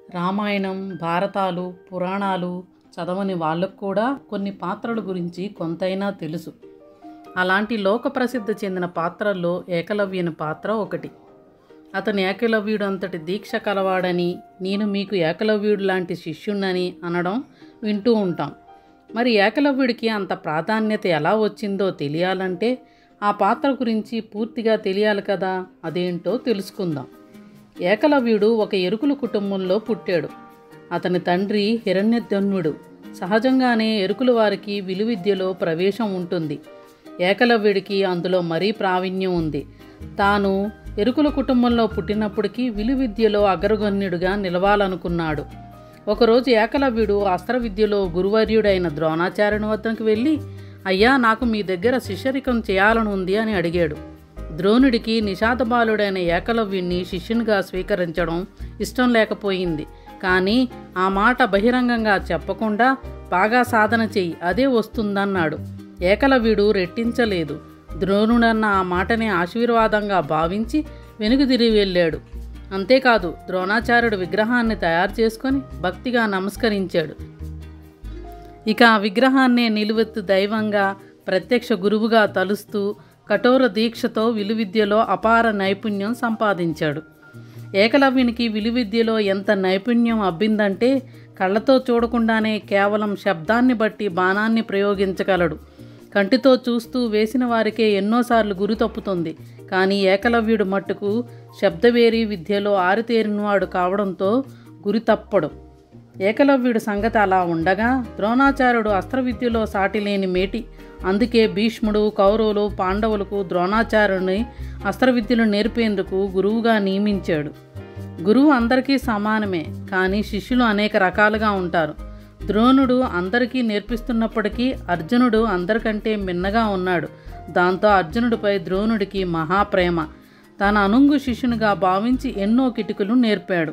రామాయణం భారతాలు పురాణాలు చదవని వాళ్ళకు కూడా కొన్ని పాత్రల గురించి కొంతైనా తెలుసు అలాంటి లోక ప్రసిద్ధి చెందిన పాత్రల్లో ఏకలవ్యుని పాత్ర ఒకటి అతను ఏకలవ్యుడు అంతటి దీక్ష కలవాడని నేను మీకు ఏకలవ్యుడు లాంటి శిష్యుణ్ణని అనడం వింటూ ఉంటాం మరి ఏకలవ్యుడికి అంత ప్రాధాన్యత ఎలా వచ్చిందో తెలియాలంటే ఆ పాత్ర గురించి పూర్తిగా తెలియాలి కదా అదేంటో తెలుసుకుందాం ఏకలవ్యుడు ఒక ఎరుకుల కుటుంబంలో పుట్టాడు అతని తండ్రి హిరణ్యధన్యుడు సహజంగానే ఎరుకుల వారికి విలువిద్యలో ప్రవేశం ఉంటుంది ఏకలవ్యుడికి అందులో మరీ ప్రావీణ్యం ఉంది తాను ఎరుకుల కుటుంబంలో పుట్టినప్పటికీ విలువిద్యలో అగ్రగణ్యుడిగా నిలవాలనుకున్నాడు ఒకరోజు ఏకలవ్యుడు అస్త్ర విద్యలో గురువర్యుడైన ద్రోణాచార్యుని వద్దకు వెళ్ళి అయ్యా నాకు మీ దగ్గర శిష్యరికం చేయాలని ఉంది అని అడిగాడు ద్రోణుడికి నిషాదబాలుడైన ఏకలవ్యుణ్ణి శిష్యునిగా స్వీకరించడం ఇష్టం లేకపోయింది కానీ ఆ మాట బహిరంగంగా చెప్పకుండా బాగా సాధన చెయ్యి అదే వస్తుందన్నాడు ఏకలవ్యుడు రెట్టించలేదు ద్రోణుడన్న ఆ మాటని ఆశీర్వాదంగా భావించి వెనుగుదిరి వెళ్ళాడు అంతేకాదు ద్రోణాచార్యుడు విగ్రహాన్ని తయారు చేసుకొని భక్తిగా నమస్కరించాడు ఇక ఆ విగ్రహాన్నే నిలువెత్తు దైవంగా ప్రత్యక్ష గురువుగా తలుస్తూ కఠోర దీక్షతో విలువిద్యలో అపార నైపుణ్యం సంపాదించాడు ఏకలవ్యునికి విలువిద్యలో ఎంత నైపుణ్యం అబ్బిందంటే కళ్ళతో చూడకుండానే కేవలం శబ్దాన్ని బట్టి బాణాన్ని ప్రయోగించగలడు కంటితో చూస్తూ వేసిన వారికే ఎన్నోసార్లు గురి తప్పుతుంది కానీ ఏకలవ్యుడు మట్టుకు శబ్దవేరి విద్యలో ఆరితేరినవాడు కావడంతో గురి తప్పడు ఏకలవ్యుడి సంగతి అలా ఉండగా ద్రోణాచార్యుడు అస్త్ర విద్యలో సాటిలేని మేటి అందుకే భీష్ముడు కౌరవులు పాండవులకు ద్రోణాచార్యుని అస్త్ర విద్యలు నేర్పేందుకు గురువుగా నియమించాడు గురువు అందరికీ సమానమే కానీ శిష్యులు అనేక రకాలుగా ఉంటారు ద్రోణుడు అందరికీ నేర్పిస్తున్నప్పటికీ అర్జునుడు అందరికంటే మిన్నగా ఉన్నాడు దాంతో అర్జునుడిపై ద్రోణుడికి మహాప్రేమ తన అనుంగు శిష్యునిగా భావించి ఎన్నో కిటుకులు నేర్పాడు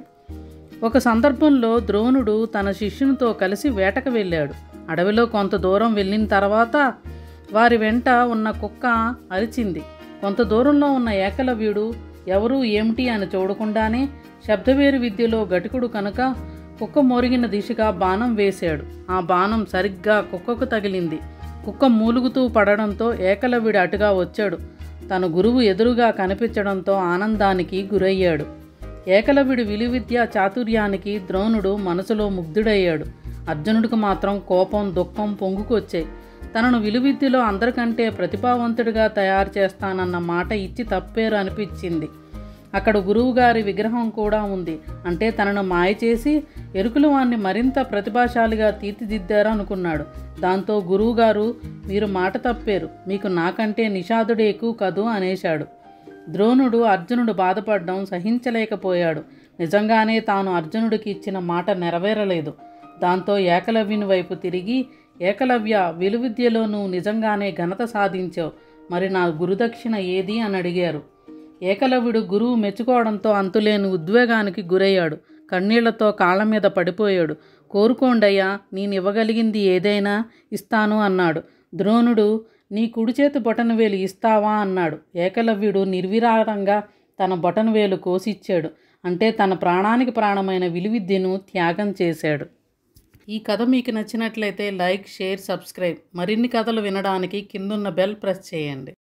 ఒక సందర్భంలో ద్రోణుడు తన శిష్యునితో కలిసి వేటకు వెళ్ళాడు అడవిలో కొంత దూరం వెళ్ళిన తర్వాత వారి వెంట ఉన్న కుక్క అరిచింది కొంత దూరంలో ఉన్న ఏకలవ్యుడు ఎవరు ఏమిటి అని చూడకుండానే శబ్దవేరు విద్యలో గటికుడు కనుక కుక్క మోరిగిన దిశగా బాణం వేశాడు ఆ బాణం సరిగ్గా కుక్కకు తగిలింది కుక్క మూలుగుతూ పడడంతో ఏకలవ్యుడు అటుగా వచ్చాడు తన గురువు ఎదురుగా కనిపించడంతో ఆనందానికి గురయ్యాడు ఏకలవ్యుడి విలువిద్య చాతుర్యానికి ద్రోణుడు మనసులో ముగ్ధుడయ్యాడు అర్జునుడికి మాత్రం కోపం దుఃఖం పొంగుకొచ్చాయి తనను విలువిద్యలో అందరికంటే ప్రతిభావంతుడిగా తయారు చేస్తానన్న మాట ఇచ్చి తప్పేరు అనిపించింది అక్కడ గురువుగారి విగ్రహం కూడా ఉంది అంటే తనను మాయ చేసి ఎరుకుల వాణ్ణి మరింత ప్రతిభాశాలిగా తీర్చిదిద్దారు అనుకున్నాడు దాంతో గురువుగారు మీరు మాట తప్పారు మీకు నాకంటే నిషాదుడే ఎక్కువ కదూ అనేశాడు ద్రోణుడు అర్జునుడు బాధపడడం సహించలేకపోయాడు నిజంగానే తాను అర్జునుడికి ఇచ్చిన మాట నెరవేరలేదు దాంతో ఏకలవ్యుని వైపు తిరిగి ఏకలవ్య విలువిద్యలో నువ్వు నిజంగానే ఘనత సాధించావు మరి నా గురుదక్షిణ ఏది అని అడిగారు ఏకలవ్యుడు గురువు మెచ్చుకోవడంతో అంతులేని ఉద్వేగానికి గురయ్యాడు కన్నీళ్లతో కాళ్ళ మీద పడిపోయాడు కోరుకోండయ్యా నేను ఇవ్వగలిగింది ఏదైనా ఇస్తాను అన్నాడు ద్రోణుడు నీ కుడి చేతి బొటనవేలు ఇస్తావా అన్నాడు ఏకలవ్యుడు నిర్విరారంగా తన బొటనవేలు కోసిచ్చాడు అంటే తన ప్రాణానికి ప్రాణమైన విలువిద్యను త్యాగం చేశాడు ఈ కథ మీకు నచ్చినట్లయితే లైక్ షేర్ సబ్స్క్రైబ్ మరిన్ని కథలు వినడానికి కిందున్న బెల్ ప్రెస్ చేయండి